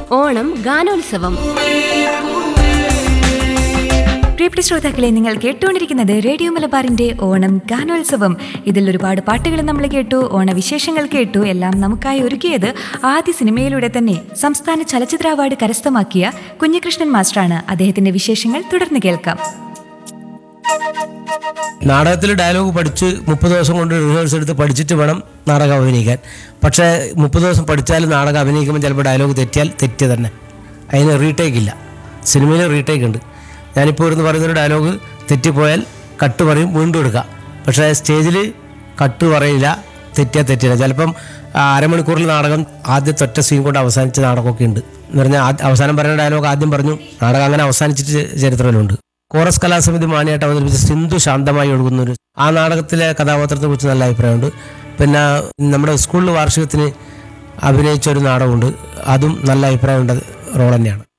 ഓണം ഗാനോത്സവം പ്രിയപ്പെട്ട ശ്രോതാക്കളെ നിങ്ങൾ കേട്ടുകൊണ്ടിരിക്കുന്നത് റേഡിയോ മലബാറിന്റെ ഓണം ഗാനോത്സവം ഇതിൽ ഒരുപാട് പാട്ടുകൾ നമ്മൾ കേട്ടു ഓണവിശേഷങ്ങൾ കേട്ടു എല്ലാം നമുക്കായി ഒരുക്കിയത് ആദ്യ സിനിമയിലൂടെ തന്നെ സംസ്ഥാന ചലച്ചിത്ര അവാർഡ് കരസ്ഥമാക്കിയ കുഞ്ഞികൃഷ്ണൻ മാസ്റ്ററാണ് അദ്ദേഹത്തിന്റെ വിശേഷങ്ങൾ തുടർന്ന് കേൾക്കാം നാടകത്തിൽ ഡയലോഗ് പഠിച്ച് മുപ്പത് ദിവസം കൊണ്ട് റിഹേഴ്സൽ എടുത്ത് പഠിച്ചിട്ട് വേണം നാടകം അഭിനയിക്കാൻ പക്ഷേ മുപ്പത് ദിവസം പഠിച്ചാലും നാടകം അഭിനയിക്കുമ്പോൾ ചിലപ്പോൾ ഡയലോഗ് തെറ്റിയാൽ തെറ്റ് തന്നെ അതിന് റീടേക്ക് ഇല്ല സിനിമയിൽ റീടേക്ക് ഉണ്ട് ഞാനിപ്പോൾ ഇരുന്ന് പറയുന്നൊരു ഡയലോഗ് തെറ്റിപ്പോയാൽ കട്ട് പറയും വീണ്ടും എടുക്കാം പക്ഷേ സ്റ്റേജിൽ കട്ട് പറയില്ല തെറ്റിയാൽ തെറ്റില്ല ചിലപ്പം ആ, അരമണിക്കൂറിൽ നാടകം ആദ്യത്തെ ഒറ്റ സീൻ കൊണ്ട് അവസാനിച്ച നാടകമൊക്കെ ഉണ്ട് എന്ന് പറഞ്ഞാൽ ആ- അവസാനം പറയുന്ന ഡയലോഗ് ആദ്യം പറഞ്ഞു നാടകം അങ്ങനെ അവസാനിച്ചിട്ട് ചരിത്രത്തിലുണ്ട് കോറസ് കലാസമിതി മാനിയായിട്ട് അവതരിപ്പിച്ച സിന്ധു ശാന്തമായി ഒഴുകുന്ന ഒരു ആ നാടകത്തിലെ കഥാപാത്രത്തെ കുറിച്ച് നല്ല അഭിപ്രായമുണ്ട് പിന്നെ നമ്മുടെ സ്കൂളിൽ വാർഷികത്തിന് അഭിനയിച്ച ഒരു നാടകമുണ്ട് അതും നല്ല അഭിപ്രായമുണ്ട് റോൾ തന്നെയാണ്